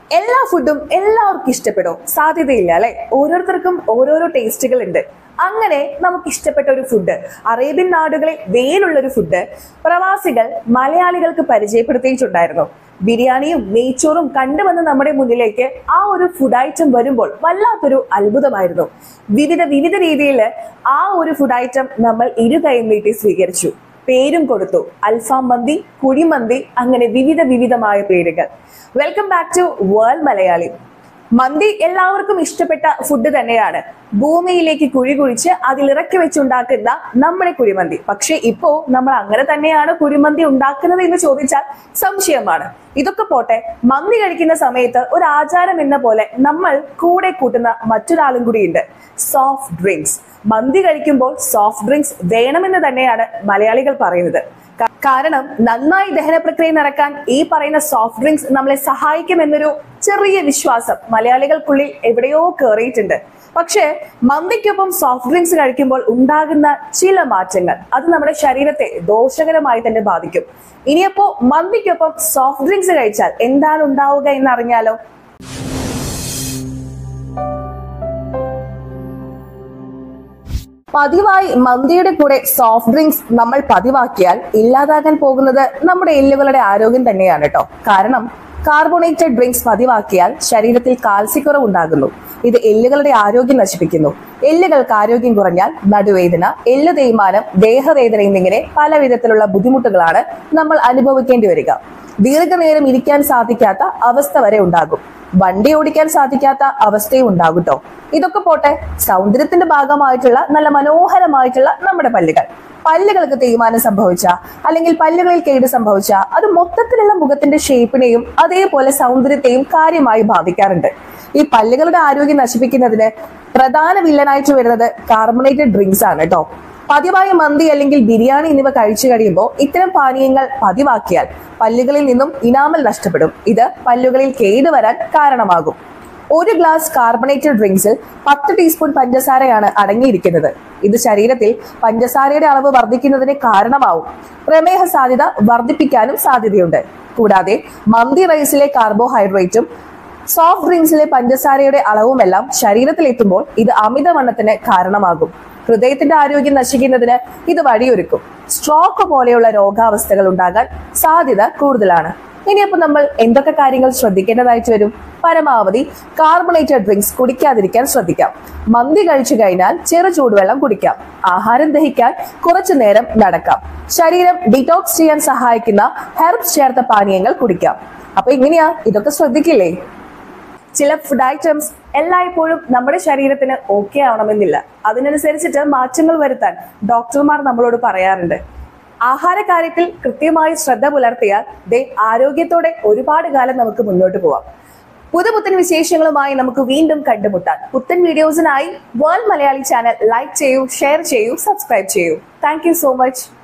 എല്ലാ ഫുഡും എല്ലാവർക്കും ഇഷ്ടപ്പെടും സാധ്യതയില്ല അല്ലെ ഓരോരുത്തർക്കും ഓരോരോ ടേസ്റ്റുകൾ ഉണ്ട് അങ്ങനെ നമുക്ക് ഇഷ്ടപ്പെട്ട ഒരു ഫുഡ് അറേബ്യൻ നാടുകളിൽ വേലുള്ള ഒരു ഫുഡ് പ്രവാസികൾ മലയാളികൾക്ക് പരിചയപ്പെടുത്തിയിട്ടുണ്ടായിരുന്നു ബിരിയാണിയും നെയ്ച്ചോറും കണ്ടുവന്ന് നമ്മുടെ മുന്നിലേക്ക് ആ ഒരു ഫുഡ് ഐറ്റം വരുമ്പോൾ വല്ലാത്തൊരു അത്ഭുതമായിരുന്നു വിവിധ വിവിധ രീതിയിൽ ആ ഒരു ഫുഡ് ഐറ്റം നമ്മൾ ഇരു കൈയും നീട്ടി സ്വീകരിച്ചു പേരും കൊടുത്തു അൽഫാം മന്തി കുഴിമന്തി അങ്ങനെ വിവിധ വിവിധമായ പേരുകൾ welcome back to world Malayali mandi എല്ലാവർക്കും ഇഷ്ടപ്പെട്ട ഫുഡ് തന്നെയാണ് ഭൂമിയിലേക്ക് കുഴി കുഴിച്ച് അതിൽ ഇറക്കി വെച്ചുണ്ടാക്കുന്ന നമ്മുടെ കുഴിമന്തി പക്ഷെ ഇപ്പോ നമ്മൾ അങ്ങനെ തന്നെയാണ് കുഴിമന്തി ഉണ്ടാക്കുന്നത് എന്ന് ചോദിച്ചാൽ സംശയമാണ് ഇതൊക്കെ പോട്ടെ മന്തി കഴിക്കുന്ന സമയത്ത് ഒരു ആചാരം എന്ന പോലെ നമ്മൾ കൂടെ കൂട്ടുന്ന മറ്റൊരാളും കൂടിയുണ്ട് സോഫ്റ്റ് ഡ്രിങ്ക്സ് മന്തി കഴിക്കുമ്പോൾ സോഫ്റ്റ് ഡ്രിങ്ക്സ് വേണമെന്ന് തന്നെയാണ് മലയാളികൾ പറയുന്നത് ക- കാരണം നന്നായി ദഹന പ്രക്രിയ നടക്കാൻ ഈ പറയുന്ന സോഫ്റ്റ് ഡ്രിങ്ക്സ് നമ്മളെ സഹായിക്കുമെന്നൊരു ചെറിയ വിശ്വാസം മലയാളികൾക്കുള്ളിൽ എവിടെയോ കയറിയിട്ടുണ്ട് പക്ഷേ മന്തിക്കൊപ്പം സോഫ്റ്റ് ഡ്രിങ്ക്സ് കഴിക്കുമ്പോൾ ഉണ്ടാകുന്ന ചില മാറ്റങ്ങൾ അത് നമ്മുടെ ശരീരത്തെ ദോഷകരമായി തന്നെ ബാധിക്കും ഇനിയപ്പോ മന്തിക്കൊപ്പം സോഫ്റ്റ് ഡ്രിങ്ക്സ് കഴിച്ചാൽ എന്താണ് ഉണ്ടാവുക എന്നറിഞ്ഞാലോ പതിവായി മന്തിയുടെ കൂടെ സോഫ്റ്റ് ഡ്രിങ്ക്സ് നമ്മൾ പതിവാക്കിയാൽ ഇല്ലാതാകാൻ പോകുന്നത് നമ്മുടെ എല്ലുകളുടെ ആരോഗ്യം തന്നെയാണ് കേട്ടോ കാരണം കാർബണേറ്റഡ് ഡ്രിങ്ക്സ് പതിവാക്കിയാൽ ശരീരത്തിൽ കാൽസ്യക്കുറവ് ഉണ്ടാകുന്നു ഇത് എല്ലുകളുടെ ആരോഗ്യം നശിപ്പിക്കുന്നു എല്ലുകൾക്ക് ആരോഗ്യം കുറഞ്ഞാൽ നടുവേദന എല്ല് തേയ്മാനം ദേഹവേദന എന്നിങ്ങനെ പല വിധത്തിലുള്ള ബുദ്ധിമുട്ടുകളാണ് നമ്മൾ അനുഭവിക്കേണ്ടി വരിക ദീർഘനേരം ഇരിക്കാൻ സാധിക്കാത്ത അവസ്ഥ വരെ ഉണ്ടാകും വണ്ടി ഓടിക്കാൻ സാധിക്കാത്ത അവസ്ഥയും ഉണ്ടാകും ട്ടോ ഇതൊക്കെ പോട്ടെ സൗന്ദര്യത്തിന്റെ ഭാഗമായിട്ടുള്ള നല്ല മനോഹരമായിട്ടുള്ള നമ്മുടെ പല്ലുകൾ പല്ലുകൾക്ക് തേയ്മാനം സംഭവിച്ച അല്ലെങ്കിൽ പല്ലുകളിൽ കേട് സംഭവിച്ച അത് മൊത്തത്തിലുള്ള മുഖത്തിന്റെ ഷേപ്പിനെയും അതേപോലെ സൗന്ദര്യത്തെയും കാര്യമായി ബാധിക്കാറുണ്ട് ഈ പല്ലുകളുടെ ആരോഗ്യം നശിപ്പിക്കുന്നതിന് പ്രധാന വില്ലനായിട്ട് വരുന്നത് കാർബണേറ്റഡ് ഡ്രിങ്ക്സ് ആണ് കേട്ടോ പതിവായ മന്തി അല്ലെങ്കിൽ ബിരിയാണി എന്നിവ കഴിച്ചു കഴിയുമ്പോൾ ഇത്തരം പാനീയങ്ങൾ പതിവാക്കിയാൽ പല്ലുകളിൽ നിന്നും ഇനാമൽ നഷ്ടപ്പെടും ഇത് പല്ലുകളിൽ കേടുവരാൻ കാരണമാകും ഒരു ഗ്ലാസ് കാർബണേറ്റഡ് ഡ്രിങ്ക്സിൽ പത്ത് ടീസ്പൂൺ പഞ്ചസാരയാണ് അടങ്ങിയിരിക്കുന്നത് ഇത് ശരീരത്തിൽ പഞ്ചസാരയുടെ അളവ് വർദ്ധിക്കുന്നതിന് കാരണമാവും പ്രമേഹ സാധ്യത വർദ്ധിപ്പിക്കാനും സാധ്യതയുണ്ട് കൂടാതെ മന്തി റൈസിലെ കാർബോഹൈഡ്രേറ്റും സോഫ്റ്റ് ഡ്രിങ്ക്സിലെ പഞ്ചസാരയുടെ അളവുമെല്ലാം ശരീരത്തിലെത്തുമ്പോൾ ഇത് അമിതവണ്ണത്തിന് കാരണമാകും ഹൃദയത്തിന്റെ ആരോഗ്യം നശിക്കുന്നതിന് ഇത് വഴിയൊരുക്കും സ്ട്രോക്ക് പോലെയുള്ള രോഗാവസ്ഥകൾ ഉണ്ടാകാൻ സാധ്യത കൂടുതലാണ് ഇനിയപ്പോൾ നമ്മൾ എന്തൊക്കെ കാര്യങ്ങൾ ശ്രദ്ധിക്കേണ്ടതായിട്ട് വരും പരമാവധി കാർബണേറ്റഡ് ഡ്രിങ്ക്സ് കുടിക്കാതിരിക്കാൻ ശ്രദ്ധിക്കാം മന്തി കഴിച്ചു കഴിഞ്ഞാൽ ചെറു ചൂടുവെള്ളം കുടിക്കാം ആഹാരം ദഹിക്കാൻ കുറച്ചു നേരം നടക്കാം ശരീരം ഡിറ്റോക്സ് ചെയ്യാൻ സഹായിക്കുന്ന ഹെർബ്സ് ചേർത്ത പാനീയങ്ങൾ കുടിക്കാം അപ്പൊ ഇങ്ങനെയാ ഇതൊക്കെ ശ്രദ്ധിക്കില്ലേ ചില ഫുഡ് ഐറ്റംസ് എല്ലായ്പ്പോഴും നമ്മുടെ ശരീരത്തിന് ഓക്കെ ആവണമെന്നില്ല അതിനനുസരിച്ചിട്ട് മാറ്റങ്ങൾ വരുത്താൻ ഡോക്ടർമാർ നമ്മളോട് പറയാറുണ്ട് ആഹാര കാര്യത്തിൽ കൃത്യമായി ശ്രദ്ധ പുലർത്തിയാൽ ദേ ആരോഗ്യത്തോടെ ഒരുപാട് കാലം നമുക്ക് മുന്നോട്ട് പോവാം പുതുപുത്തൻ വിശേഷങ്ങളുമായി നമുക്ക് വീണ്ടും കണ്ടുമുട്ടാം പുത്തൻ വീഡിയോസിനായി വേൾഡ് മലയാളി ചാനൽ ലൈക്ക് ചെയ്യൂ ഷെയർ ചെയ്യൂ സബ്സ്ക്രൈബ് ചെയ്യൂ താങ്ക് യു സോ മച്ച്